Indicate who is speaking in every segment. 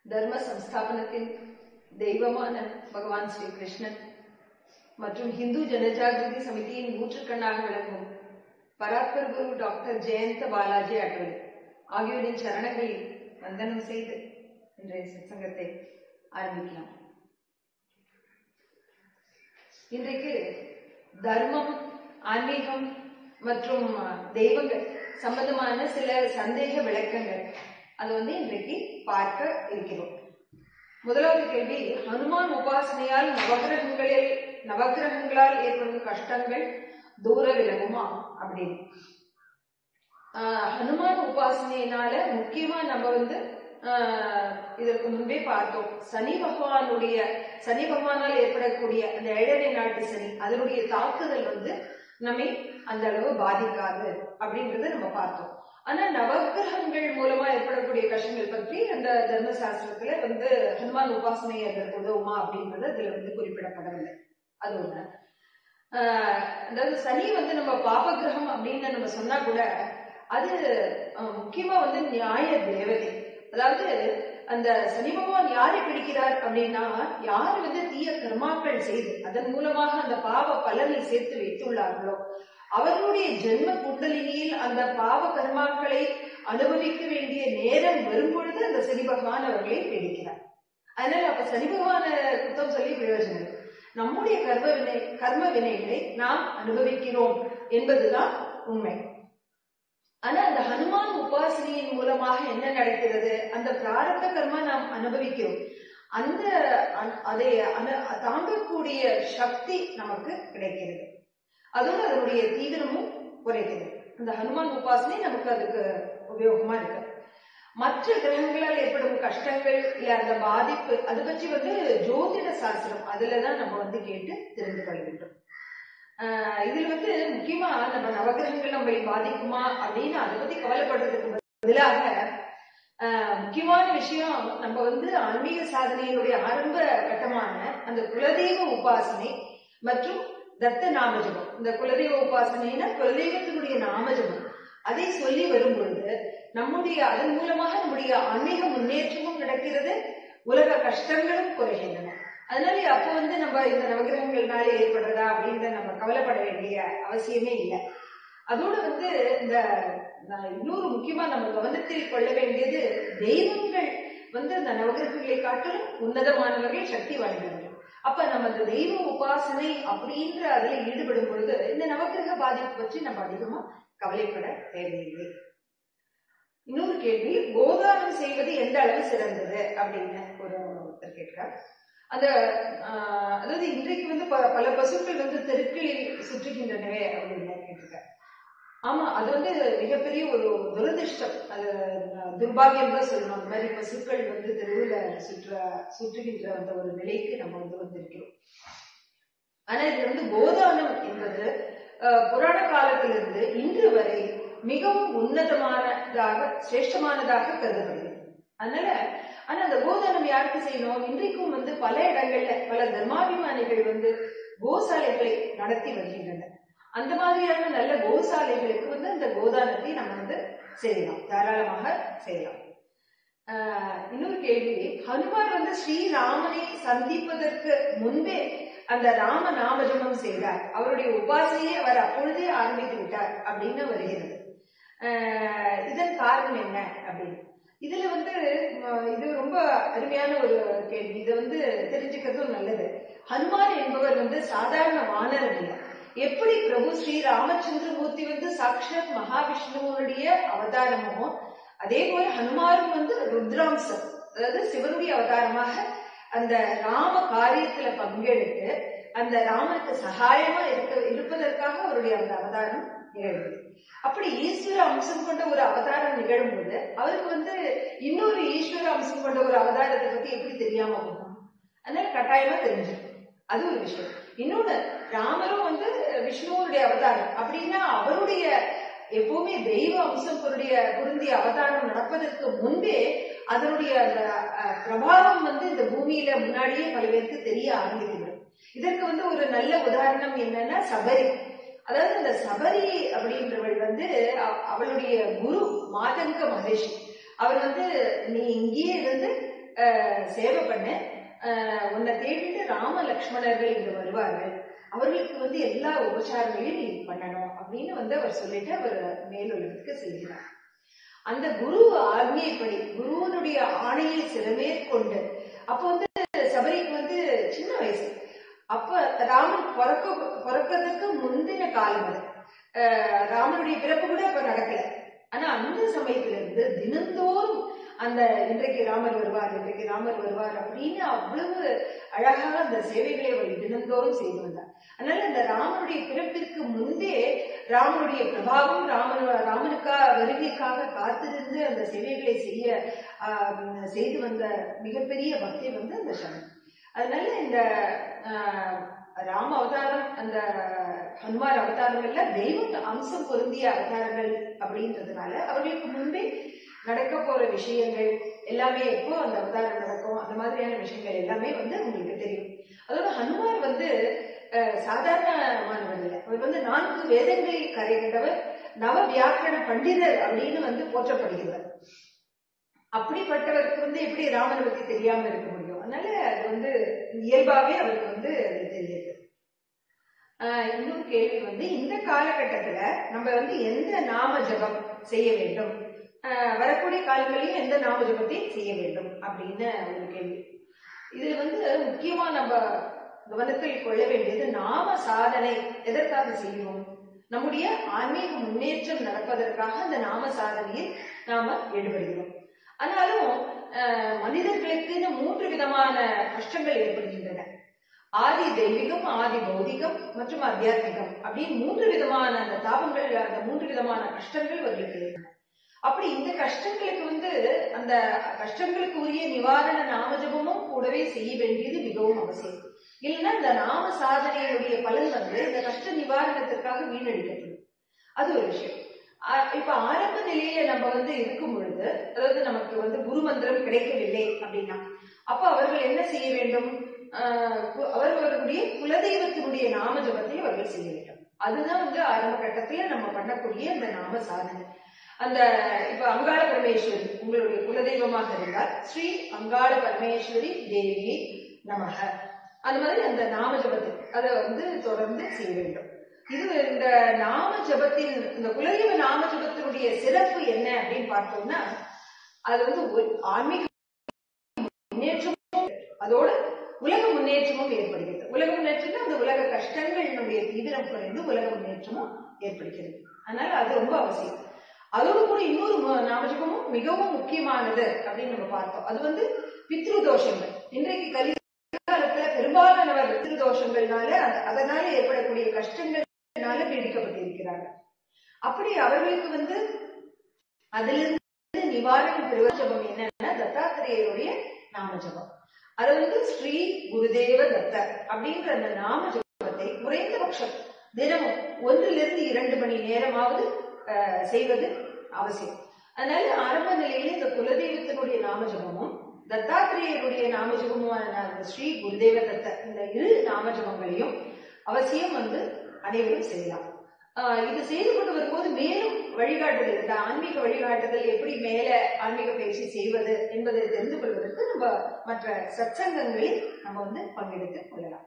Speaker 1: தர்ம சம்ஸ்தாபனத்தின் தெய்வமான பகவான் ஸ்ரீ கிருஷ்ணன் மற்றும் இந்து ஜனஜாகிருதி சமிதியின் ஊற்றுக்கண்ணாக விளங்கும் பராத்பர் குரு டாக்டர் ஜெயந்த பாலாஜி அட்வல் ஆகியோரின் சரணங்களில் வந்தனம் செய்து இன்றைய சத்சங்கத்தை ஆரம்பிக்கலாம் இன்றைக்கு தர்மம் ஆன்மீகம் மற்றும் தெய்வங்கள் சம்பந்தமான சில சந்தேக விளக்கங்கள் அது வந்து இன்றைக்கு பார்க்க இருக்கிறோம் முதலாவது கேள்வி ஹனுமான் உபாசனையால் நவகிரகங்களில் நவகிரகங்களால் ஏற்படும் கஷ்டங்கள் தூர விலகுமா அப்படின்னு ஆஹ் ஹனுமான் உபாசனையினால முக்கியமா நம்ம வந்து ஆஹ் இதற்கு முன்பே பார்த்தோம் சனி பகவானுடைய சனி பகவானால் ஏற்படக்கூடிய அந்த ஏழரை நாட்டு சனி அதனுடைய தாக்குதல் வந்து நம்மை அந்த அளவு பாதிக்காது அப்படின்றத நம்ம பார்த்தோம் ஆனா நவகிரகங்கள் மூலமா ஏற்படக்கூடிய கஷ்டங்கள் பற்றி அந்த தர்மசாஸ்திரத்துல வந்து ஹனுமான் உபாசனை அதற்கு உதவுமா அப்படின்றது அதுல வந்து குறிப்பிடப்படவில்லை அது ஒண்ணு ஆஹ் அதாவது சனி வந்து நம்ம பாப கிரகம் அப்படின்னு நம்ம சொன்னா கூட அது முக்கியமா வந்து நியாய தேவதை அதாவது அந்த சனி பகவான் யாரை பிடிக்கிறார் அப்படின்னா யார் வந்து தீய கர்மாக்கள் செய்து அதன் மூலமாக அந்த பாவ பலனை சேர்த்து வைத்துள்ளார்களோ அவர்களுடைய ஜென்ம குண்டலினியில் அந்த பாவ கர்மாக்களை அனுபவிக்க வேண்டிய நேரம் வரும் பொழுது அந்த சனி பகவான் அவர்களை பிடிக்கிறார் அதனால அப்ப சனி பகவான குத்தம் சொல்லி பிரயோஜனம் இல்லை நம்முடைய கர்ம வினை கர்ம வினைகளை நாம் அனுபவிக்கிறோம் என்பதுதான் உண்மை ஆனா அந்த ஹனுமான் உபாசனையின் மூலமாக என்ன நடக்கிறது அந்த பிராரத்த கர்மா நாம் அனுபவிக்கிறோம் அந்த அதை தாங்கக்கூடிய சக்தி நமக்கு கிடைக்கிறது அதோடு அதனுடைய தீவிரமும் குறைக்கிறது அந்த ஹனுமான் உபாசனை நமக்கு அதுக்கு உபயோகமா இருக்கு மற்ற கிரகங்களால் ஏற்படும் கஷ்டங்கள் இல்ல அந்த பாதிப்பு அது பற்றி வந்து ஜோதிட சாஸ்திரம் அதுலதான் நம்ம வந்து கேட்டு தெரிந்து கொள்ள வேண்டும் ஆஹ் இதுல வந்து முக்கியமா நம்ம நவகிரகங்கள் நம்மை பாதிக்குமா அப்படின்னு அதை பத்தி கவலைப்படுறதுக்கு பதிலாக ஆஹ் முக்கியமான விஷயம் நம்ம வந்து ஆன்மீக சாதனையினுடைய ஆரம்ப கட்டமான அந்த குலதெய்வ உபாசனை மற்றும் தத்த நாமஜபம் இந்த குலதெய்வ உபாசனைனா குலதெய்வத்தினுடைய நாமஜபம் அதை சொல்லி வரும் பொழுது நம்முடைய அதன் மூலமாக நம்முடைய ஆன்மீக முன்னேற்றமும் நடக்கிறது உலக கஷ்டங்களும் குறைகின்றன அதனால அப்போ வந்து நம்ம இந்த நவகிரகங்கள்னால ஏற்படுறதா அப்படின்ற நம்ம கவலைப்பட வேண்டிய அவசியமே இல்லை அதோட வந்து இந்த இன்னொரு முக்கியமா நம்ம கவனத்தில் கொள்ள வேண்டியது தெய்வங்கள் வந்து அந்த நவகிரகங்களை காட்டிலும் உன்னதமானவர்கள் சக்தி வாய்ந்தவர்கள் அப்ப நம்ம அந்த தெய்வ உபாசனை அப்படின்ற அதுல ஈடுபடும் பொழுது இந்த நவகிரக பாதிப்பு பற்றி நம்ம அதிகமா கவலைப்பட தேவையில்லை இன்னொரு கேள்வி கோதானம் செய்வது எந்த அளவு சிறந்தது அப்படின்னு ஒரு ஒருத்தர் கேட்கிறார் அந்த அதாவது இன்றைக்கு வந்து பல பசுக்கள் வந்து தெருக்களில் சுற்றுகின்றனவே அப்படின்னு கேட்டிருக்கார் ஆமா அது வந்து மிகப்பெரிய ஒரு துரதிருஷ்டம் அது துர்பாகியம் தான் சொல்லணும் அந்த மாதிரி பசுக்கள் வந்து தெருவில் சுற்ற சுற்றுகின்ற அந்த ஒரு நிலைக்கு நம்ம வந்து வந்திருக்கிறோம் ஆனா இது வந்து கோதானம் என்பது புராண காலத்திலிருந்து இன்று வரை மிகவும் உன்னதமானதாக சிரேஷ்டமானதாக கருதப்படுகிறது அதனால ஆனா அந்த கோதானம் யாருக்கு செய்யணும் இன்றைக்கும் வந்து பல இடங்கள்ல பல தர்மாபிமானிகள் வந்து கோசாலைகளை நடத்தி வருகின்றனர் அந்த மாதிரியான நல்ல கோசாலைகளுக்கு வந்து அந்த கோதானத்தை நம்ம வந்து செய்யலாம் தாராளமாக செய்யலாம் ஆஹ் இன்னொரு கேள்வி ஹனுமான் வந்து ஸ்ரீராமனை சந்திப்பதற்கு முன்பே அந்த ராம நாமஜபம் செய்தார் அவருடைய உபாசையை அவர் அப்பொழுதே ஆரம்பித்து விட்டார் அப்படின்னு வருகிறது ஆஹ் இதன் காரணம் என்ன அப்படின்னு இதுல வந்து இது ரொம்ப அருமையான ஒரு கேள்வி இதை வந்து தெரிஞ்சுக்கிறதும் நல்லது ஹனுமான் என்பவர் வந்து சாதாரண வானரன் இல்லை எப்படி பிரபு ஸ்ரீ ராமச்சந்திரமூர்த்தி வந்து சாட்சாத் மகாவிஷ்ணுவனுடைய அவதாரமோ அதே போல ஹனுமாரும் வந்து ருத்ராம்சம் அதாவது சிவனுடைய அவதாரமாக அந்த ராம காரியத்துல பங்கெடுத்து அந்த ராமனுக்கு சகாயமா இருக்க இருப்பதற்காக அவருடைய அந்த அவதாரம் நிகழ்ந்தது அப்படி ஈஸ்வர அம்சம் கொண்ட ஒரு அவதாரம் நிகழும் போது அவருக்கு வந்து இன்னொரு ஈஸ்வர அம்சம் கொண்ட ஒரு அவதாரத்தை பத்தி எப்படி தெரியாம போகும் அதனால கட்டாயமா தெரிஞ்சிருக்கும் அது ஒரு விஷயம் இன்னொன்னு ராமரும் வந்து விஷ்ணுவனுடைய அவதாரம் அப்படின்னா அவருடைய எப்பவுமே தெய்வ அம்சம் பொருடைய பொருந்திய அவதாரம் நடப்பதற்கு முன்பே அதனுடைய அந்த பிரபாவம் வந்து இந்த பூமியில முன்னாடியே பல பேருக்கு தெரிய ஆரம்பிக்கிறது இதற்கு வந்து ஒரு நல்ல உதாரணம் என்னன்னா சபரி அதாவது இந்த சபரி அப்படின்றவள் வந்து அவளுடைய குரு மாதங்க மகேஷ் அவர் வந்து நீ இங்கேயே இருந்து அஹ், சேவை பண்ண அஹ், உன்னை தேடிட்டு ராம லக்ஷ்மணர்கள் இங்க வருவார்கள் அவர்களுக்கு வந்து எல்லா உபச்சாரங்களையும் நீ பண்ணணும் அப்படின்னு வந்து அவர் சொல்லிட்டு அவர் மேலுலகத்துக்கு செல்கிறார் அந்த குரு ஆజ్ఞைப்படி குருவனுடைய ஆணையை சிறமேற்கொண்டு அப்போ வந்து சபரிக்கு வந்து சின்ன வயசு அப்ப ராமன் பிறக்க பிறக்கிறதுக்கு முந்தின காலம் அது அஹ் ராமனுடைய பிறப்பு கூட அப்ப நடக்கல ஆனா அந்த சமயத்துல இருந்து தினந்தோறும் அந்த இன்றைக்கு ராமர் வருவார் இன்றைக்கு ராமர் வருவார் அப்படின்னு அவ்வளவு அழகாக அந்த சேவைகளை அவர் தினந்தோறும் செய்து வந்தார் அதனால அந்த ராமனுடைய பிறப்பிற்கு முன்பே ராமனுடைய பிரபாவம் ராமன் ராமனுக்கா வருகைக்காக காத்திருந்து அந்த சேவைகளை செய்ய ஆஹ், செய்து வந்த மிகப்பெரிய பக்தி வந்து அந்த சமன் அதனால இந்த ஆஹ், ராம அவதாரம் அந்த ஹனுமார் அவதாரம் எல்லாம் தெய்வ அம்சம் பொருந்திய அவதாரங்கள் அப்படின்றதுனால அவர்களுக்கு முன்பே நடக்க போற விஷயங்கள் எல்லாமே எப்போ அந்த அவதாரம் நடக்கும் அந்த மாதிரியான விஷயங்கள் எல்லாமே வந்து உங்களுக்கு தெரியும் அதோட ஹனுமார் வந்து அஹ், சாதாரணமானவர் இல்லை அவர் வந்து நான்கு வேதங்களில் கரைகின்றவர் நவ வியாக்கரண பண்டிதர் அப்படின்னு வந்து போற்றப்படுகிறவர் அப்படிப்பட்டவருக்கு வந்து எப்படி ராமனை பத்தி தெரியாம இருக்க முடியும் அதனால அது வந்து இயல்பாவே அவருக்கு வந்து அது தெரியுது ஆஹ் இன்னொரு கேள்வி வந்து இந்த காலகட்டத்துல நம்ம வந்து எந்த நாம ஜபம் செய்ய வேண்டும் ஆஹ் வரக்கூடிய காலங்களிலும் எந்த நாம ஜபத்தை செய்ய வேண்டும் அப்படின்னு ஒரு கேள்வி இது வந்து முக்கியமா நம்ம கவனத்தில் கொள்ள வேண்டியது நாம சாதனை எதற்காக செய்கிறோம் நம்முடைய ஆன்மீக முன்னேற்றம் நடப்பதற்காக அந்த நாம சாதனையில் நாம ஈடுபடுகிறோம் ஆனாலும் ஆஹ் மனிதர்களுக்குன்னு மூன்று விதமான கஷ்டங்கள் ஏற்படுகின்றன ஆதி தெய்வீகம் ஆதி பௌதிகம் மற்றும் அத்தியாத்மிகம் அப்படின்னு மூன்று விதமான அந்த தாபங்கள் அந்த மூன்று விதமான கஷ்டங்கள் அவர்களுக்கு ஏற்படும் அப்படி இந்த கஷ்டங்களுக்கு வந்து அந்த கஷ்டங்களுக்கு உரிய நிவாரண நாமஜபமும் கூடவே செய்ய வேண்டியது மிகவும் அவசியம் இல்லைன்னா இந்த நாம சாதனையினுடைய பலன் வந்து இந்த கஷ்ட நிவாரணத்திற்காக வீணடிக்கப்படும் அது ஒரு விஷயம் ஆ- இப்ப ஆரம்ப நிலையில நம்ம வந்து இருக்கும் பொழுது அதாவது நமக்கு வந்து குரு மந்திரம் கிடைக்கவில்லை அப்படின்னா அப்ப அவர்கள் என்ன செய்ய வேண்டும் ஆஹ் கு- அவர்களுடைய குலதெய்வத்தினுடைய நாம ஜபத்தை அவர்கள் செய்ய வேண்டும் அதுதான் வந்து ஆரம்ப கட்டத்துல நம்ம பண்ணக்கூடிய அந்த நாம சாதனை அந்த இப்ப அங்காள பரமேஸ்வரி உங்களுடைய குலதெய்வமாக இருந்தால் ஸ்ரீ அங்காள பரமேஸ்வரி தேவி நமக அந்த மாதிரி அந்த நாம ஜபத்தை அதை வந்து தொடர்ந்து செய்ய வேண்டும் இது இந்த நாம ஜபத்தின் இந்த குலதெய்வ நாம ஜபத்தினுடைய சிறப்பு என்ன அப்படின்னு பார்த்தோம்னா அது வந்து ஒரு ஆன்மீக முன்னேற்றமும் அதோட உலக முன்னேற்றமும் ஏற்படுகிறது உலக முன்னேற்றம்னா அந்த உலக கஷ்டங்களினுடைய தீவிரம் குறைந்து உலக முன்னேற்றமும் ஏற்படுகிறது அதனால அது ரொம்ப அவசியம் அதோடு கூட இன்னொரு மு- நாமஜபமும் மிகவும் முக்கியமானது அப்படின்னு நம்ம பார்த்தோம் அது வந்து பித்ரு தோஷங்கள் இன்றைக்கு கலி காலத்துல பெரும்பாலானவர் பித்ரு தோஷங்கள்னால அத- அதனால ஏற்படக்கூடிய கஷ்டங்கள்னால பீடிக்கப்பட்டிருக்கிறார்கள் அப்படி அவர்களுக்கு வந்து அதிலிருந்து நிவாரணம் பெறுவ ஜபம் என்னன்னா தத்தாத்திரேயருடைய நாம ஜபம் அது வந்து ஸ்ரீ குருதேவ தத்தர் அப்படின்ற அந்த நாம ஜபத்தை குறைந்தபட்சம் தினமும் ஒன்றிலிருந்து இரண்டு மணி நேரமாவது அஹ், செய்வது அவசியம் அதனால ஆரம்ப நிலையில இந்த குலதெய்வத்தினுடைய நாம ஜபமும் தத்தாத்திரேயருடைய நாம ஜபமுமான அந்த ஸ்ரீ குருதேவ தத்தர் இந்த இரு நாம ஜபங்களையும் அவசியம் வந்து அனைவரும் செய்யலாம் ஆஹ் இது செய்து கொண்டு வரும்போது மேலும் வழிகாட்டுதல் இந்த ஆன்மீக வழிகாட்டுதல் எப்படி மேல ஆன்மீக பயிற்சி செய்வது என்பதை தெரிந்து கொள்வதற்கு நம்ம மற்ற சத்சங்கங்களில் நம்ம வந்து பங்கெடுத்து கொள்ளலாம்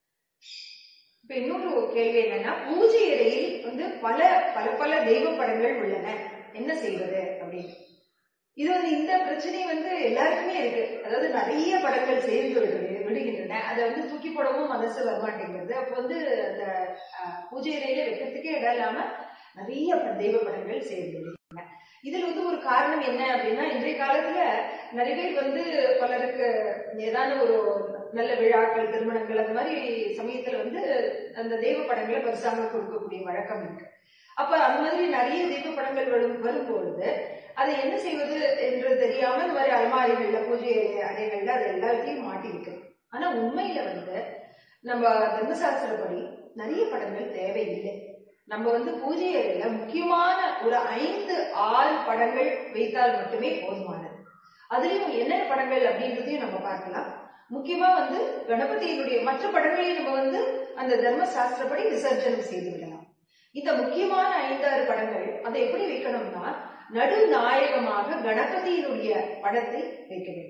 Speaker 1: இப்ப இன்னொரு கேள்வி என்னன்னா பூஜை அறையில் வந்து பல பல பல தெய்வ படங்கள் உள்ளன என்ன செய்வது அப்படின்னு இது வந்து இந்த பிரச்சனை வந்து எல்லாருக்குமே இருக்கு அதாவது நிறைய படங்கள் சேர்ந்து விடு- விடுகின்றன அதை வந்து தூக்கி போடவும் மனசு வரமாட்டேங்கிறது அப்போ வந்து அந்த அஹ், பூஜை அறையில வைக்கிறதுக்கே இடம் இல்லாம நிறைய ப- தெய்வ படங்கள் சேர்ந்து விடுகின்றன இதுல வந்து ஒரு காரணம் என்ன அப்படின்னா இன்றைய காலத்துல நிறைய பேர் வந்து பலருக்கு ஏதாவது ஒரு நல்ல விழாக்கள் திருமணங்கள் அந்த மாதிரி சமயத்துல வந்து அந்த தெய்வ படங்களை பரிசாக கொடுக்கக்கூடிய வழக்கம் இருக்கு அப்ப அந்த மாதிரி நிறைய தெய்வ படங்கள் வரும் வரும்பொழுது அதை என்ன செய்வது என்று தெரியாம இந்த மாதிரி அலமாரிகள்ல பூஜை அறைகள்ல அது எல்லாத்தையும் மாட்டி இருக்கு ஆனா உண்மையில வந்து நம்ம தர்மசாஸ்திரப்படி நிறைய படங்கள் தேவையில்லை நம்ம வந்து பூஜை அறையில முக்கியமான ஒரு ஐந்து ஆறு படங்கள் வைத்தால் மட்டுமே போதுமானது அதுலயும் என்னென்ன படங்கள் அப்படின்றதையும் நம்ம பார்க்கலாம் முக்கியமா வந்து கணபதியினுடைய மற்ற படங்களையும் நம்ம வந்து அந்த தர்மசாஸ்திரப்படி விசர்ஜனம் செய்து விடலாம் இந்த முக்கியமான ஐந்தாறு படங்கள் அதை எப்படி வைக்கணும்னா நடுநாயகமாக கணபதியினுடைய படத்தை வைக்க வேண்டும்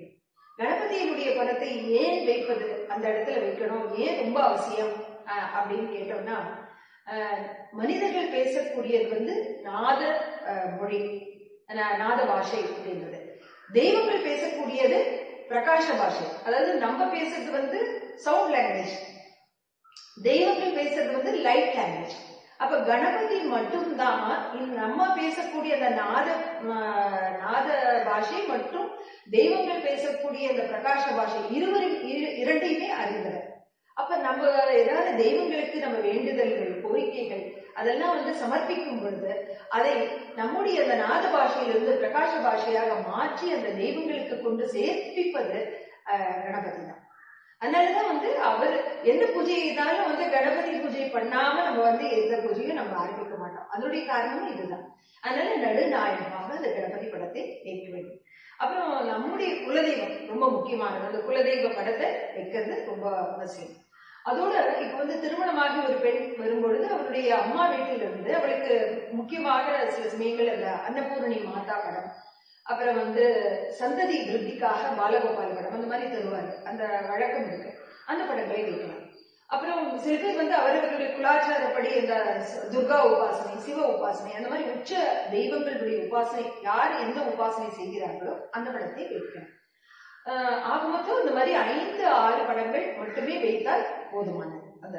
Speaker 1: கணபதியினுடைய படத்தை ஏன் வைப்பது அந்த இடத்துல வைக்கணும் ஏன் ரொம்ப அவசியம் அஹ், அப்படின்னு கேட்டோம்னா அஹ், மனிதர்கள் பேசக்கூடியது வந்து நாத அஹ், மொழி நா- நாத பாஷை அப்படின்றது தெய்வங்கள் பேசக்கூடியது பிரகாச பாஷை அதாவது நம்ம பேசுறது வந்து சவுண்ட் லாங்குவேஜ் தெய்வங்கள் பேசுறது வந்து லைட் லாங்குவேஜ் அப்ப கணபதி மட்டும்தான் இந்த நம்ம பேசக்கூடிய அந்த நாத ஆஹ், நாத பாஷை மற்றும் தெய்வங்கள் பேசக்கூடிய அந்த பிரகாச பாஷை இருவரும் இரு- இரண்டையுமே அறிந்தவர் அப்ப நம்ம ஏதாவது தெய்வங்களுக்கு நம்ம வேண்டுதல்கள் கோரிக்கைகள் அதெல்லாம் வந்து சமர்ப்பிக்கும் பொழுது அதை நம்முடைய அந்த நாத பாஷையிலிருந்து பிரகாச பாஷையாக மாற்றி அந்த தெய்வங்களுக்கு கொண்டு சேர்ப்பிப்பது ஆஹ், கணபதி தான் அதனாலதான் வந்து அவர் எந்த பூஜை இருந்தாலும் வந்து கணபதி பூஜை பண்ணாம நம்ம வந்து எந்த பூஜையும் நம்ம ஆரம்பிக்க மாட்டோம் அதனுடைய காரணமும் இதுதான் அதனால நடுநாயகமாக அந்த கணபதி படத்தை வைக்க வேண்டும் அப்புறம் நம்முடைய குலதெய்வம் ரொம்ப முக்கியமானது அந்த குலதெய்வ படத்தை வைக்கிறது ரொம்ப அவசியம் அதோட இப்ப வந்து திருமணமாகி ஒரு பெண் வரும்பொழுது அவருடைய அம்மா வீட்டில இருந்து அவளுக்கு முக்கியமாக சில சமயங்கள் அந்த அன்னபூரணி மாதா படம் அப்புறம் வந்து சந்ததி விருத்திக்காக பாலகோபால படம் அந்த மாதிரி தருவாரு அந்த வழக்கம் இருக்கு அந்த படங்களை வைக்கலாம் அப்புறம் சில பேர் வந்து அவரவர்களுடைய குலாச்சாரப்படி இந்த ச- துர்கா உபாசனை சிவ உபாசனை அந்த மாதிரி உச்ச தெய்வங்களுடைய உபாசனை யார் எந்த உபாசனை செய்கிறார்களோ அந்த படத்தை வைக்கலாம் ஆஹ் ஆக மொத்தம் இந்த மாதிரி ஐந்து ஆறு படங்கள் மட்டுமே வைத்தால் போதுமானது அந்த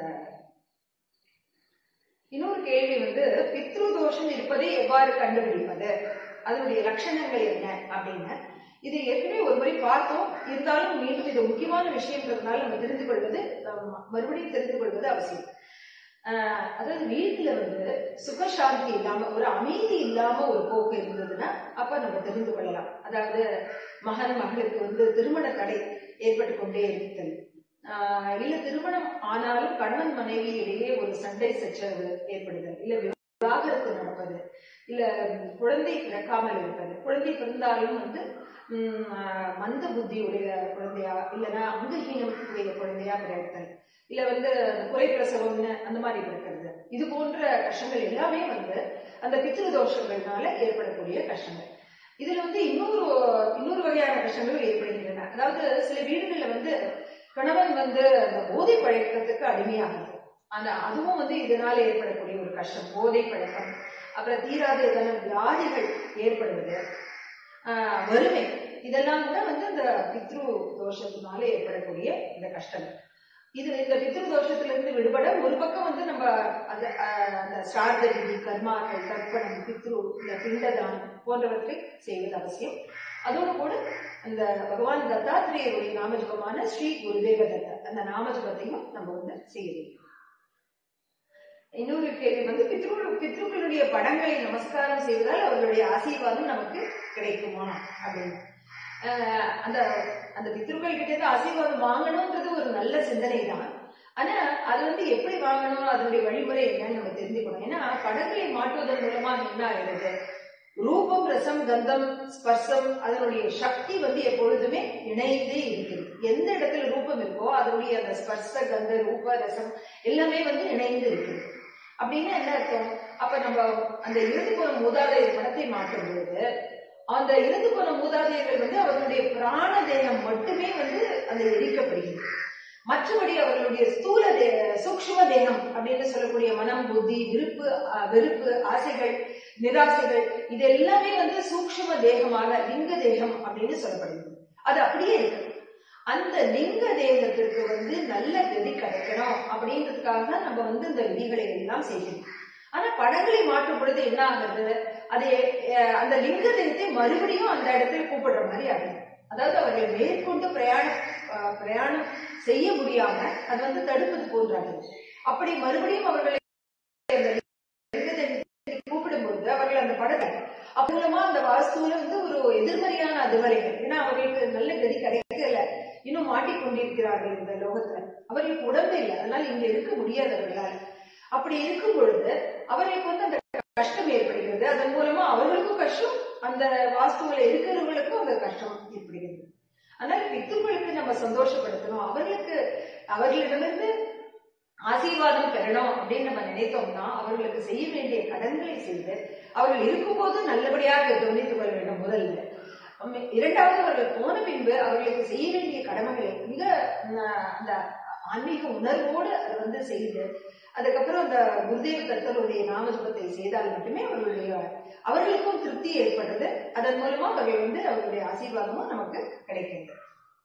Speaker 1: இன்னொரு கேள்வி வந்து பித்ரு தோஷம் இருப்பதை எவ்வாறு கண்டுபிடிப்பது அதனுடைய லட்சணங்கள் என்ன அப்படின்னு இது ஏற்கனவே ஒரு முறை பார்த்தோம் இருந்தாலும் மீண்டும் இது முக்கியமான விஷயங்கிறதுனால நம்ம தெரிந்து கொள்வது நம்ம மறுபடியும் தெரிந்து கொள்வது அவசியம் ஆஹ் அதாவது வீட்டுல வந்து சுகசாந்தி இல்லாம ஒரு அமைதி இல்லாம ஒரு போக்கு இருந்ததுன்னா அப்ப நம்ம தெரிந்து கொள்ளலாம் அதாவது மகன் மகளுக்கு வந்து திருமண தடை ஏற்பட்டு கொண்டே இருத்தல் ஆஹ் இல்ல திருமணம் ஆனாலும் கணவன் மனைவி இடையே ஒரு சண்டை சச்சரவு ஏற்படுதல் இல்ல விவாகரத்து நடப்பது இல்ல குழந்தை பிறக்காமல் இருப்பது குழந்தை பிறந்தாலும் வந்து உம், ஆஹ், மந்த புத்தி உடைய குழந்தையா இல்லைன்னா அங்கஹீனம் உடைய குழந்தையா பிறத்தல் இல்ல வந்து குறை பிரசவம்னு அந்த மாதிரி பிறக்கிறது இது போன்ற கஷ்டங்கள் எல்லாமே வந்து அந்த பித்ரு தோஷங்கள்னால ஏற்படக்கூடிய கஷ்டங்கள் இதுல வந்து இன்னொரு இன்னொரு வகையான கஷ்டங்கள் ஏற்படுகின்றன அதாவது சில வீடுகள்ல வந்து கணவன் வந்து அந்த போதை பழக்கத்துக்கு அடிமையாகுது அந்த அதுவும் வந்து இதனால ஏற்படக்கூடிய ஒரு கஷ்டம் போதை பழக்கம் அப்புறம் தீராத ஏதான வியாதிகள் ஏற்படுவது ஆஹ் வறுமை இதெல்லாம் கூட வந்து இந்த பித்ரு தோஷத்தினால ஏற்படக்கூடிய இந்த கஷ்டம் இது இந்த பித்ரு தோஷத்திலிருந்து விடுபட ஒரு பக்கம் வந்து நம்ம அந்த ஆஹ், அந்த ஸ்ரார்த்த விதி கர்மாக்கள் தர்ப்பணம் பித்ரு இந்த பிண்டதானம் போன்றவற்றை செய்வது அவசியம் அதோடு கூட அந்த பகவான் தத்தாத்திரேயருடைய நாமஜபமான ஸ்ரீ குருதேவ தத்த அந்த நாமஜபத்தையும் நம்ம வந்து செய்ய வேண்டும் இன்னொரு கேள்வி வந்து பித்ரு பித்ருக்களுடைய படங்களை நமஸ்காரம் செய்வதால் அவர்களுடைய ஆசீர்வாதம் நமக்கு கிடைக்குமா அப்படின்னு ஆஹ் அந்த அந்த பித்ருக்கள் கிட்ட இருந்து ஆசீர்வாதம் வாங்கணும்ன்றது ஒரு நல்ல சிந்தனை தான் ஆனா அது வந்து எப்படி வாங்கணும் அதனுடைய வழிமுறை என்னன்னு நம்ம தெரிஞ்சுக்கணும் ஏன்னா படங்களை மாற்றுவதன் மூலமா என்ன ஆயிடுது ரூபம் ரசம் கந்தம் ஸ்பர்சம் அதனுடைய சக்தி வந்து எப்பொழுதுமே இணைந்தே இருக்கிறது எந்த இடத்துல ரூபம் இருக்கோ அதனுடைய அந்த ஸ்பர்ச கந்த ரூப ரசம் எல்லாமே வந்து இணைந்து இருக்குது அப்படின்னா என்ன அர்த்தம் அப்ப நம்ம அந்த இறந்து போன மூதாதையர் படத்தை மாற்றும் பொழுது அந்த இறந்து போன மூதாதையர்கள் வந்து அவர்களுடைய பிராண தேகம் மட்டுமே வந்து அந்த எரிக்கப்படுகிறது மற்றபடி அவர்களுடைய ஸ்தூல தே சூக்ஷ்ம தேகம் அப்படின்னு சொல்லக்கூடிய மனம் புத்தி விருப்பு அஹ், வெறுப்பு ஆசைகள் நிராசைகள் இது எல்லாமே வந்து சூக்ஷ்ம தேகமாக லிங்க தேகம் அப்படின்னு சொல்லப்படுகிறது அது அப்படியே இருக்கு அந்த லிங்க தேகத்திற்கு வந்து நல்ல கதி கிடைக்கணும் அப்படின்றதுக்காக தான் நம்ம வந்து இந்த விதிகளை எல்லாம் செய்யணும் ஆனா படங்களை மாற்றும் பொழுது என்ன ஆகுது அது அஹ், அந்த லிங்க தேகத்தை மறுபடியும் அந்த இடத்துல கூப்பிடுற மாதிரி ஆகுது அதாவது அவர்கள் மேற்கொண்டு பிரயாணம் அஹ், பிரயாணம் செய்ய முடியாம அது வந்து தடுப்பது போன்றாகுது அப்படி மறுபடியும் அவர்களை அந்த லிங்க தேகத்தை கூப்பிடும்போது அவர்கள் அந்த படத்தை அப்ப மூலமா அந்த வாஸ்துவில வந்து ஒரு எதிர்மறையான அதிர்வலைகள் ஏன்னா அவர்களுக்கு நல்ல கதி கிடைக்கல இன்னும் மாட்டிக்கொண்டிருக்கிறார்கள் இந்த லோகத்துல அவர்களுக்கு உடம்பு இல்லை அதனால இங்க இருக்க முடியாது அவர்களால் அப்படி இருக்கும் பொழுது அவர்களுக்கு வந்து அந்த கஷ்டம் ஏற்படுகிறது அதன் மூலமா அவர்களுக்கும் கஷ்டம் அந்த வாஸ்துவில இருக்கிறவங்களுக்கும் அந்த கஷ்டம் ஏற்படுகிறது அதனால பித்துக்களுக்கு நம்ம சந்தோஷப்படுத்தணும் அவர்களுக்கு அவர்களிடமிருந்து ஆசீர்வாதம் பெறணும் அப்படின்னு நம்ம நினைத்தோம்னா அவர்களுக்கு செய்ய வேண்டிய கடன்களை செய்து அவர்கள் இருக்கும்போது நல்லபடியாக கவனித்துக் கொள்ள வேண்டும் முதல்ல அம்ம- இரண்டாவது அவர்கள் போன பின்பு அவர்களுக்கு செய்ய வேண்டிய கடமைகளை மிக ந- அந்த ஆன்மீக உணர்வோடு அதை வந்து செய்து அதுக்கப்புறம் அந்த குருதேவ தத்தருடைய நாமஜபத்தை செய்தால் மட்டுமே அவர்களுடைய அவர்களுக்கும் திருப்தி ஏற்படுறது அதன் மூலமா அவர்கள் வந்து அவர்களுடைய ஆசீர்வாதமும் நமக்கு கிடைக்கிறது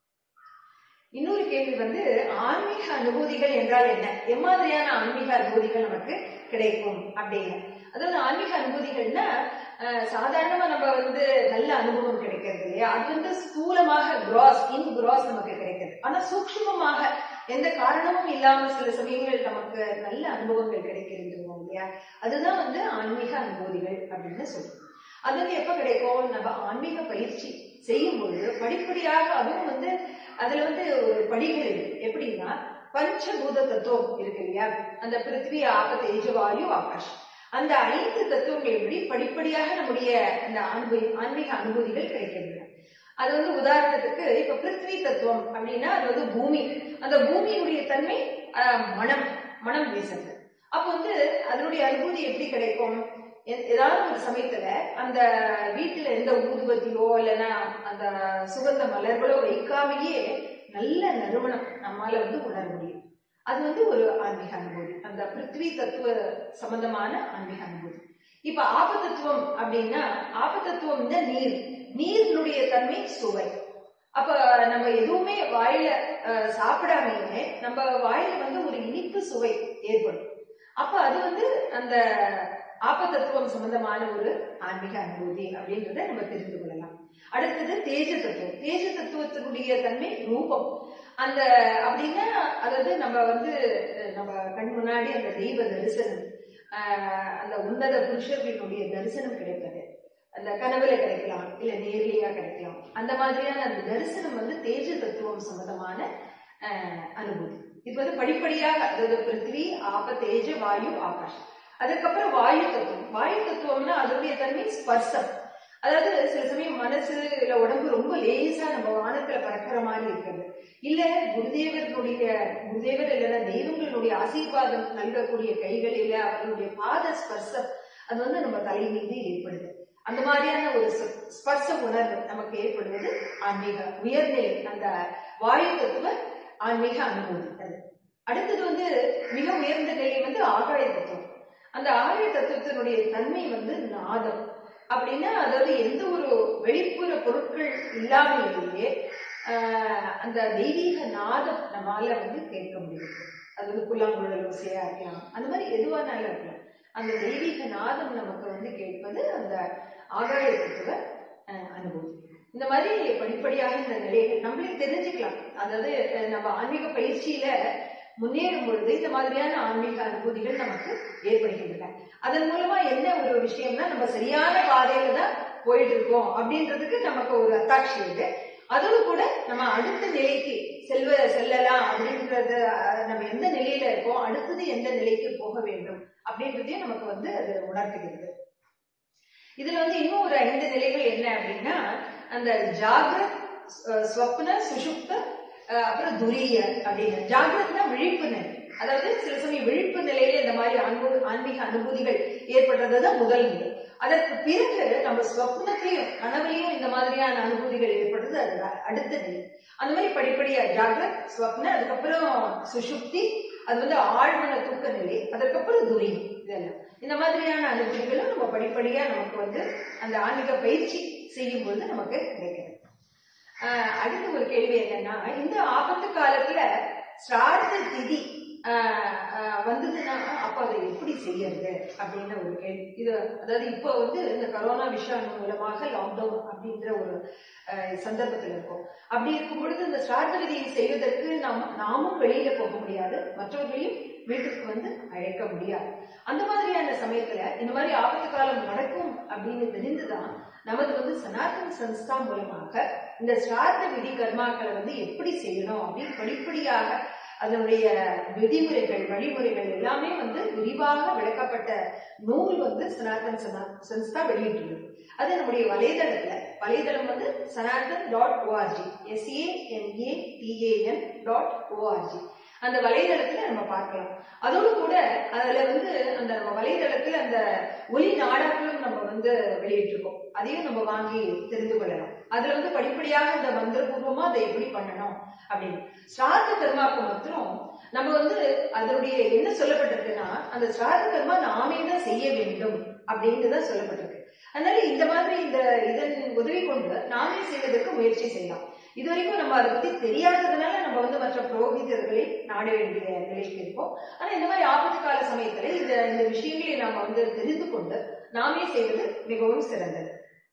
Speaker 1: இன்னொரு கேள்வி வந்து ஆன்மீக அனுபூதிகள் என்றால் என்ன எம்மாதிரியான ஆன்மீக அனுபூதிகள் நமக்கு கிடைக்கும் அப்படின்னு அதாவது ஆன்மீக அனுபூதிகள்னா அஹ், சாதாரணமா நம்ம வந்து நல்ல அனுபவம் கிடைக்கிறது இல்லையா அது வந்து ஸ்தூலமாக கிராஸ் இன் கிராஸ் நமக்கு கிடைக்கிறது ஆனா சூக்ஷ்மமாக எந்த காரணமும் இல்லாம சில சமயங்கள் நமக்கு நல்ல அனுபவங்கள் கிடைக்கிறது இல்லையா அதுதான் வந்து ஆன்மீக அனுபூதிகள் அப்படின்னு சொல்லுவோம் அது வந்து எப்ப கிடைக்கும் நம்ம ஆன்மீக பயிற்சி செய்யும் பொழுது படிப்படியாக அதுவும் வந்து அதுல வந்து ஒரு படிகள் இருக்கு எப்படின்னா பஞ்சபூத தத்துவம் இருக்கு இல்லையா அந்த பிருத்திவி ஆப தேஜ வாயு ஆகாஷ் அந்த ஐந்து தத்துவங்களின்படி படிப்படியாக நம்முடைய அந்த அனுபவி ஆன்மீக அனுபூதிகள் கிடைக்கின்றன அது வந்து உதாரணத்துக்கு இப்ப பிருத்வி தத்துவம் அப்படின்னா அது வந்து பூமி அந்த பூமியினுடைய தன்மை ஆஹ், மனம் மனம் வீசுறது அப்போ வந்து அதனுடைய அனுபூதி எப்படி கிடைக்கும் எ- ஏதாவது ஒரு சமயத்துல அந்த வீட்டுல எந்த ஊதுபத்தியோ இல்லைன்னா அந்த சுகந்த மலர்களோ வைக்காமையே நல்ல நறுமணம் நம்மால வந்து உணர முடியும் அது வந்து ஒரு ஆன்மீக அனுபூதி அந்த பிருத்வி தத்துவ சம்பந்தமான ஆன்மீக அனுபூதி இப்ப ஆபத்தத்துவம் அப்படின்னா ஆபத்தத்துவம் நீர் நீரினுடைய தன்மை சுவை அப்ப நம்ம எதுவுமே வாயில அஹ், சாப்பிடாமலே நம்ம வாயில வந்து ஒரு இனிப்பு சுவை ஏற்படும் அப்ப அது வந்து அந்த ஆபத்தத்துவம் சம்பந்தமான ஒரு ஆன்மீக அனுபூதி அப்படின்றத நம்ம தெரிந்து கொள்ளலாம் அடுத்தது தேஜ தத்துவம் தேஜ தத்துவத்தினுடைய தன்மை ரூபம் அந்த அப்படின்னா அதாவது நம்ம வந்து அஹ், நம்ம கண் முன்னாடி அந்த தெய்வ தரிசனம் ஆஹ், அந்த உன்னத புருஷர்களுடைய தரிசனம் கிடைப்பது அந்த கனவுல கிடைக்கலாம் இல்ல நேர்லையா கிடைக்கலாம் அந்த மாதிரியான அந்த தரிசனம் வந்து தேஜ தத்துவம் சம்பந்தமான ஆஹ், அனுபூதி இது வந்து படிப்படியாக அதாவது பிருத்திவி ஆப தேஜ வாயு ஆகாஷ் அதுக்கப்புறம் வாயு தத்துவம் வாயு தத்துவம்னா அதனுடைய தன்மை ஸ்பர்சம் அதாவது சில சமயம் மனசு இல்ல உடம்பு ரொம்ப லேசா நம்ம வானத்துல பறக்கிற மாதிரி இருக்கிறது இல்ல குருதேவர்களுடைய குருதேவர் இல்லைன்னா தெய்வங்களுடைய ஆசீர்வாதம் நல்கக்கூடிய கைகள் இல்ல அவர்களுடைய பாத ஸ்பர்சம் அது வந்து நம்ம தலை மீது ஏற்படுது அந்த மாதிரியான ஒரு ஸ்ப- ஸ்பர்ச உணர்வு நமக்கு ஏற்படுவது ஆன்மீக உயர்நிலை அந்த வாயு தத்துவ ஆன்மீக அனுபூதி அது அடுத்தது வந்து மிக உயர்ந்த நிலை வந்து ஆகாய தத்துவம் அந்த ஆகாய தத்துவத்தினுடைய தன்மை வந்து நாதம் அப்படின்னா அதாவது எந்த ஒரு வெளிப்புற பொருட்கள் இல்லாமலேயே ஆஹ், அந்த தெய்வீக நாதம் நம்மால வந்து கேட்க முடியும் அது வந்து புல்லாங்குழல் ஓசையா இருக்கலாம் அந்த மாதிரி எதுவானாலும் இருக்கலாம் அந்த தெய்வீக நாதம் நமக்கு வந்து கேட்பது அந்த ஆகாய தத்துவ ஆஹ், அனுபவம் இந்த மாதிரி படிப்படியாக இந்த நிலைகள் நம்மளே தெரிஞ்சுக்கலாம் அதாவது அஹ், நம்ம ஆன்மீக பயிற்சியில முன்னேறும் பொழுது இந்த மாதிரியான ஆன்மீக அனுபூதிகள் நமக்கு ஏற்படுகின்றன அதன் மூலமா என்ன ஒரு விஷயம்னா நம்ம சரியான பாதையில தான் போயிட்டு இருக்கோம் அப்படின்றதுக்கு நமக்கு ஒரு அத்தாட்சி இருக்கு அதோடு கூட நம்ம அடுத்த நிலைக்கு செல்வ செல்லலாம் அப்படின்றது அஹ், நம்ம எந்த நிலையில இருக்கோம் அடுத்தது எந்த நிலைக்கு போக வேண்டும் அப்படின்றதையும் நமக்கு வந்து அது உணர்த்துகிறது இதுல வந்து இன்னும் ஒரு ஐந்து நிலைகள் என்ன அப்படின்னா அந்த ஜாகிரத் அஹ், ஸ்வப்ன சுஷுப்த அஹ், அப்புறம் துரிய அப்படின்னு ஜாகிரத்னா விழிப்பு நிலை அதாவது சில சமயம் விழிப்பு நிலையில இந்த மாதிரி அன்பு ஆன்மீக அனுபூதிகள் ஏற்படுறது தான் முதல் நிலை அதற்கு பிறகு நம்ம ஸ்வப்னத்திலையும் கனவுலையும் இந்த மாதிரியான அனுபூதிகள் ஏற்படுறது அது அ- அடுத்த நிலை அந்த மாதிரி படிப்படியா ஜாகிரத் ஸ்வப்ன அதுக்கப்புறம் சுஷுப்தி அது வந்து ஆழ்மன தூக்க நிலை அதற்கப்புறம் துரியம் இதெல்லாம் இந்த மாதிரியான அனுபூதிகளும் நம்ம படிப்படியா நமக்கு வந்து அந்த ஆன்மீக பயிற்சி செய்யும் பொழுது நமக்கு கிடைக்கிறது ஆஹ் அடுத்த ஒரு கேள்வி என்னன்னா இந்த ஆபத்து காலத்துல சிரார்த்த திதி ஆஹ் ஆஹ் வந்ததுன்னா அப்ப அதை எப்படி செய்யறது அப்படின்னு ஒரு கேள்வி இது அதாவது இப்போ வந்து இந்த கரோனா விஷயம் மூலமாக லாக்டவுன் அப்படின்ற ஒரு ஆஹ் சந்தர்ப்பத்தில் இருக்கும் அப்படி இருக்கும் பொழுது இந்த சிரார்த்த விதியை செய்வதற்கு நாம் நாமும் வெளியில போக முடியாது மற்றவர்களையும் வீட்டுக்கு வந்து அழைக்க முடியாது அந்த மாதிரியான சமயத்துல இந்த மாதிரி ஆபத்து காலம் நடக்கும் அப்படின்னு தெரிந்துதான் நமது வந்து சனாதன சன்ஸ்தா மூலமாக இந்த சிரார்த்த விதி கர்மாக்களை வந்து எப்படி செய்யணும் அப்படின்னு படிப்படியாக அதனுடைய விதிமுறைகள் வழிமுறைகள் எல்லாமே வந்து விரிவாக விளக்கப்பட்ட நூல் வந்து சனாதன் சனா- சன்ஸ்தா வெளியிட்டுள்ளது அது நம்முடைய வலைதளத்துல வலைதளம் வந்து Sanatan dot org SANA TAN dot org அந்த வலைதளத்துல நம்ம பார்க்கலாம் அதோடு கூட அதுல வந்து அந்த நம்ம வலைதளத்துல அந்த ஒலி நாடாக்களும் நம்ம வந்து வெளியிட்டிருக்கோம் அதையும் நம்ம வாங்கி தெரிந்து கொள்ளலாம் அதுல வந்து படிப்படியாக இந்த மந்திரபூர்வமா அதை எப்படி பண்ணணும் அப்படின்னு ஸ்ராத்த கர்மாக்கு மாத்திரம் நம்ம வந்து அதனுடைய என்ன சொல்லப்பட்டிருக்குன்னா அந்த ஸ்ராத்த கர்மா நாமே தான் செய்ய வேண்டும் அப்படின்னு தான் சொல்லப்பட்டிருக்கு அதனால இந்த மாதிரி இந்த இதன் உதவி கொண்டு நாமே செய்வதற்கு முயற்சி செய்யலாம் இது வரைக்கும் நம்ம அதை பத்தி தெரியாததுனால நம்ம வந்து மற்ற புரோகிதர்களை நாட வேண்டிய நிலைக்கு இருக்கோம் ஆனா இந்த மாதிரி ஆபத்து கால சமயத்துல இந்த இந்த விஷயங்களை நாம வந்து தெரிந்து கொண்டு நாமே செய்வது மிகவும் சிறந்தது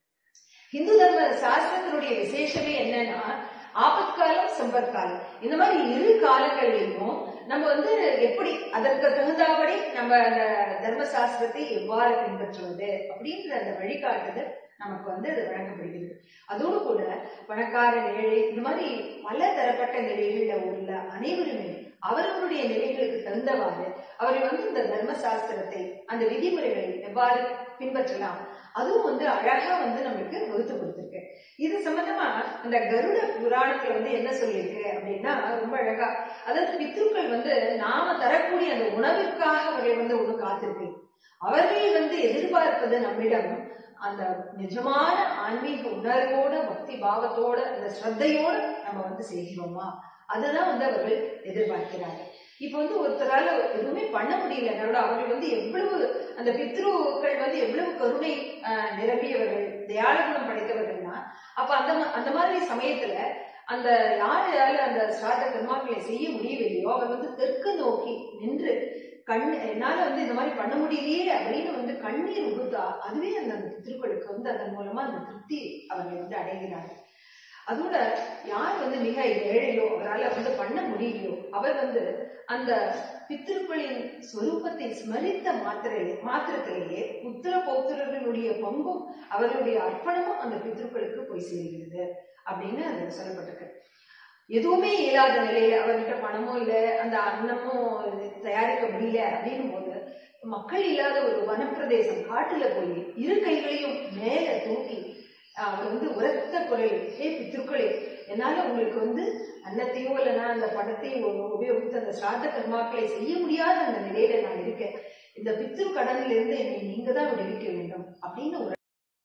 Speaker 1: இந்து தர்ம சாஸ்திரத்தினுடைய விசேஷமே என்னன்னா ஆபத்காலம் சம்பத்காலம் இந்த மாதிரி இரு காலங்களிலும் நம்ம வந்து எப்படி அதற்கு தகுந்தாபடி நம்ம அந்த தர்ம சாஸ்திரத்தை எவ்வாறு பின்பற்றுவது அப்படின்ற அந்த வழிகாட்டுதல் நமக்கு வந்து அது வழங்கப்படுகிறது அதோடு கூட பணக்காரன் ஏழை இந்த மாதிரி பல தரப்பட்ட நிலைகள்ல உள்ள அனைவருமே அவர்களுடைய நிலைகளுக்கு தகுந்தவாறு அவர்கள் வந்து இந்த தர்ம சாஸ்திரத்தை அந்த விதிமுறைகளை எவ்வாறு பின்பற்றலாம் அதுவும் வந்து அழகா வந்து நம்மளுக்கு வகுத்து கொடுத்துருக்கு இது சம்பந்தமா இந்த கருட புராணத்துல வந்து என்ன சொல்லியிருக்கு அப்படின்னா ரொம்ப அழகா அதாவது பித்ருக்கள் வந்து நாம தரக்கூடிய அந்த உணவிற்காக அவர்கள் வந்து ஒண்ணு காத்திருக்கு அவர்கள் வந்து எதிர்பார்ப்பது நம்மிடம் அந்த நிஜமான ஆன்மீக உணர்வோட பக்தி பாவத்தோட அந்த ஸ்ரத்தையோட நம்ம வந்து செய்கிறோமா அதுதான் வந்து அவர்கள் எதிர்பார்க்கிறார்கள் இப்ப வந்து ஒருத்தரால எதுவுமே பண்ண முடியலனால அவர்கள் வந்து எவ்வளவு அந்த பித்ருக்கள் வந்து எவ்வளவு கருணை ஆஹ், நிரம்பியவர்கள் தயாள குணம் படைத்தவர்கள்னா அப்ப அந்த ம- அந்த மாதிரி சமயத்துல அந்த யாரால அந்த ஸ்ராத கர்மாக்களை செய்ய முடியவில்லையோ அவர் வந்து தெற்கு நோக்கி நின்று கண் என்னால வந்து இந்த மாதிரி பண்ண முடியலையே அப்படின்னு வந்து கண்ணீர் உகுத்தா அதுவே அந்த அந்த பித்ருக்களுக்கு வந்து அதன் மூலமா அந்த திருப்தி அவர்கள் வந்து அடைகிறார்கள் அதோட யார் வந்து மிக ஏழையோ அவரால் வந்து பண்ண முடியலையோ அவர் வந்து அந்த பித்திருக்களின் ஸ்வரூபத்தை ஸ்மரித்த மாத்திரையிலே மாத்திரத்திலேயே புத்திர பௌத்திரர்களுடைய பங்கும் அவர்களுடைய அர்ப்பணமும் அந்த பித்திருக்களுக்கு போய் சேர்கிறது அப்படின்னு அது சொல்லப்பட்டிருக்கு எதுவுமே இல்லாத நிலையில அவர்கிட்ட பணமோ இல்ல அந்த அன்னமோ தயாரிக்க முடியல அப்படின்னும் போது மக்கள் இல்லாத ஒரு வனப்பிரதேசம் காட்டுல போய் இரு கைகளையும் மேல தூக்கி ஆஹ், அவர் வந்து உரத்த குரல் ஹே பித்திருக்களே என்னால உங்களுக்கு வந்து அன்னத்தையோ இல்லைன்னா அந்த பணத்தையும் உ- உபயோகித்து அந்த ஸ்ராத்த கர்மாக்களை செய்ய முடியாத அந்த நிலையில நான் இருக்கேன் இந்த பித்ரு கடனில் இருந்து என்னை நீங்க தான் விடுவிக்க வேண்டும் அப்படின்னு ஒரு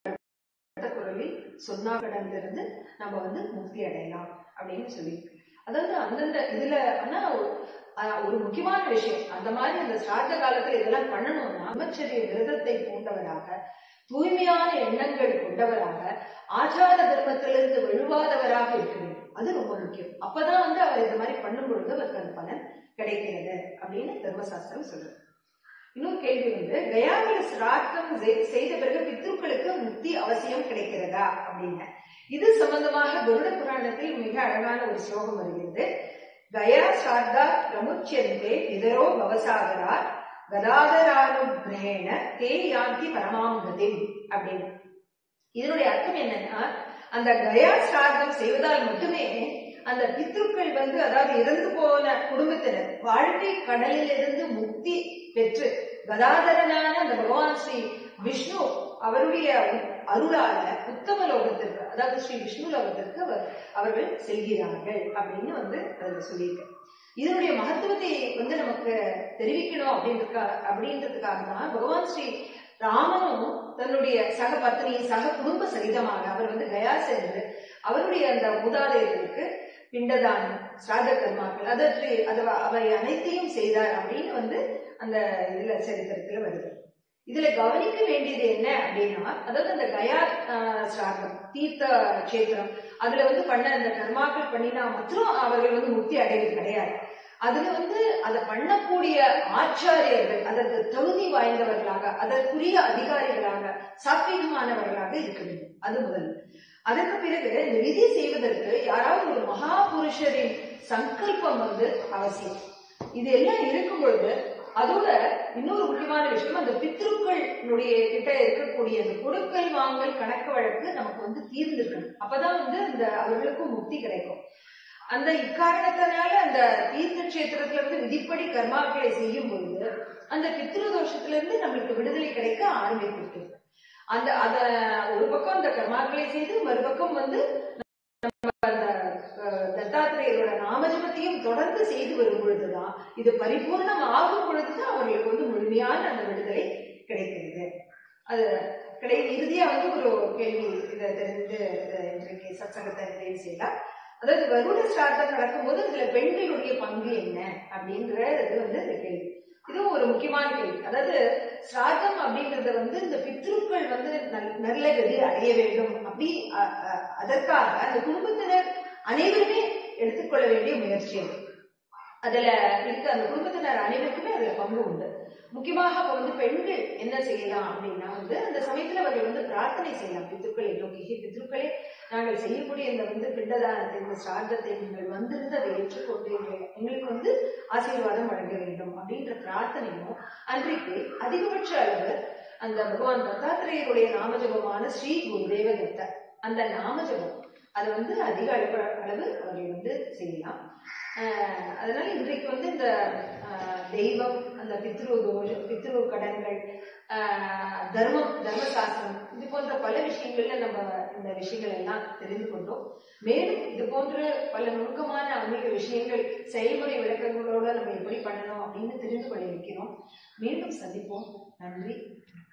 Speaker 1: உரத்த குரலில் சொன்னா கடன்ல இருந்து நம்ம வந்து முக்தி அடையலாம் அப்படின்னு சொல்லி அதாவது அந்தந்த இதுல ஆனா ஒரு- ஆஹ் ஒரு முக்கியமான விஷயம் அந்த மாதிரி அந்த ஸ்ராத்த காலத்துல இதெல்லாம் பண்ணணும்னா பிரம்மச்சரிய விரதத்தை பூண்டவராக தூய்மையான எண்ணங்கள் கொண்டவராக ஆச்சார தர்மத்திலிருந்து வழுவாதவராக இருக்க வேண்டும் அது ரொம்ப முக்கியம் அப்பதான் வந்து அவர் இந்த மாதிரி பண்ணும் பொழுது அவருக்கு அந்த பலன் கிடைக்கிறது அப்படின்னு தர்மசாஸ்திரம் சொல்றது இன்னொரு கேள்வி வந்து கயாவில சிராத்தம் செய்- செய்த பிறகு பித்ருக்களுக்கு முக்தி அவசியம் கிடைக்கிறதா அப்படின்னு இது சம்பந்தமாக கருட புராணத்தில் மிக அழகான ஒரு ஸ்லோகம் வருகிறது கயா சார்தா பிரமுச்சியந்தே பிதரோ பவசாகரா கதாதரானுகிரேண தே யாந்தி பரமாங்கதி அப்படின்னு இதனுடைய அர்த்தம் என்னன்னா அந்த கயா சிராதம் செய்வதால் மட்டுமே அந்த பித்ருக்கள் வந்து அதாவது இறந்து போன குடும்பத்தினர் வாழ்க்கை கடலில் இருந்து முக்தி பெற்று கதாதரனான அந்த பகவான் ஸ்ரீ விஷ்ணு அவருடைய அருளால உத்தம லோகத்திற்கு அதாவது ஸ்ரீ விஷ்ணு லோகத்திற்கு அவர் அவர்கள் செல்கிறார்கள் அப்படின்னு வந்து அதுல சொல்லியிருக்கு இதனுடைய மகத்துவத்தை வந்து நமக்கு தெரிவிக்கணும் அப்படின்றதுக்கா அப்படின்றதுக்காக தான் பகவான் ஸ்ரீ ராமனும் தன்னுடைய சக பத்னி சக குடும்ப சகிதமாக அவர் வந்து கயா சென்று அவருடைய அந்த மூதாதையர்களுக்கு பிண்டதானம் சிராத கர்மாக்கள் அதற்கு அது அவை அனைத்தையும் செய்தார் அப்படின்னு வந்து அந்த இதுல சரித்திரத்துல வருது இதுல கவனிக்க வேண்டியது என்ன அப்படின்னா அதாவது அந்த கயா ஆஹ், சிராதம் தீர்த்த கஷேத்திரம் அதுல வந்து பண்ண அந்த கர்மாக்கள் பண்ணினா மாத்திரம் அவர்கள் வந்து முக்தி அடைவது கிடையாது அதுல வந்து அதை பண்ணக்கூடிய ஆச்சாரியர்கள் அதற்கு தகுதி வாய்ந்தவர்களாக அதற்குரிய அதிகாரிகளாக சாத்வீகமானவர்களாக இருக்க வேண்டும் அது முதல் அதற்கு பிறகு இந்த விதி செய்வதற்கு யாராவது ஒரு மகா புருஷரின் சங்கல்பம் வந்து அவசியம் இது எல்லாம் இருக்கும் பொழுது அதோட இன்னொரு முக்கியமான விஷயம் அந்த பித்ருக்களுடைய கிட்ட இருக்கக்கூடிய அந்த கொடுக்கல் வாங்கல் கணக்கு வழக்கு நமக்கு வந்து தீர்ந்திருக்கணும் அப்பதான் வந்து அந்த அவர்களுக்கும் முக்தி கிடைக்கும் அந்த இக்காரணத்தினால அந்த தீர்த்த கஷேத்திரத்துல வந்து விதிப்படி கர்மாக்களை செய்யும் பொழுது அந்த பித்ரு தோஷத்துல இருந்து நம்மளுக்கு விடுதலை கிடைக்க ஆரம்பித்திருக்கு அந்த அத ஒரு பக்கம் அந்த கர்மாக்களை செய்து மறுபக்கம் வந்து நம்ம அந்த அஹ், தத்தாத்திரேயரோட நாமஜபத்தையும் தொடர்ந்து செய்து வரும் பொழுதுதான் இது பரிபூர்ணம் ஆகும் பொழுதுதான் அவர்களுக்கு வந்து முழுமையான அந்த விடுதலை கிடைக்கிறது அது கிடை இறுதியா வந்து ஒரு கேள்வி இதை தெரிந்து இதை இன்றைக்கு சத்சங்கத்தை நிறைவு செய்யலாம் அதாவது வருட ஸ்ரார்த்தம் நடக்கும்போது இதுல பெண்களுடைய பங்கு என்ன அப்படின்றது வந்து இந்த கேள்வி இதுவும் ஒரு முக்கியமான கேள்வி அதாவது ஸ்ரார்த்தம் அப்படின்றத வந்து இந்த பித்ருக்கள் வந்து நல்- நல்ல கதி அடைய வேண்டும் அப்படி அ- அ- அதற்காக அந்த குடும்பத்தினர் அனைவருமே எடுத்துக்கொள்ள வேண்டிய முயற்சி அது அதுல இருக்க அந்த குடும்பத்தினர் அனைவருக்குமே அதுல பங்கு உண்டு முக்கியமாக அப்ப வந்து பெண்கள் என்ன செய்யலாம் அப்படின்னா வந்து அந்த சமயத்துல அவர்கள் வந்து பிரார்த்தனை செய்யலாம் பித்ருக்களை நோக்கி "ஹே பித்ருக்களே நாங்கள் செய்யக்கூடிய இந்த வந்து பிண்டதானத்தை இந்த சார்த்தத்தை நீங்கள் வந்திருந்து அதை ஏற்றுக்கொண்டு எங்களை- எங்களுக்கு வந்து ஆசீர்வாதம் வழங்க வேண்டும் அப்படின்ற பிரார்த்தனையும் அன்றைக்கு அதிகபட்ச அளவு அந்த பகவான் தத்தாத்திரேயருடைய நாமஜபமான ஸ்ரீ குருதேவ தத்த அந்த நாமஜபம் அதை வந்து அதிக அளவு அளவு அவர்கள் வந்து செய்யலாம் ஆஹ் அதனால இன்றைக்கு வந்து இந்த ஆஹ் தெய்வம் அந்த பித்ரு தோஷ பித்ரு கடன்கள் ஆஹ் தர்மம் தர்மசாஸ்திரம் இது போன்ற பல விஷயங்கள்ல நம்ம இந்த விஷயங்கள் எல்லாம் தெரிந்து கொண்டோம் மேலும் இது போன்ற பல நுணுக்கமான ஆன்மீக விஷயங்கள் செயல்முறை விளக்கங்களோட நம்ம எப்படி பண்ணணும் அப்படின்னு தெரிந்து கொள்ள இருக்கிறோம் மீண்டும் சந்திப்போம் நன்றி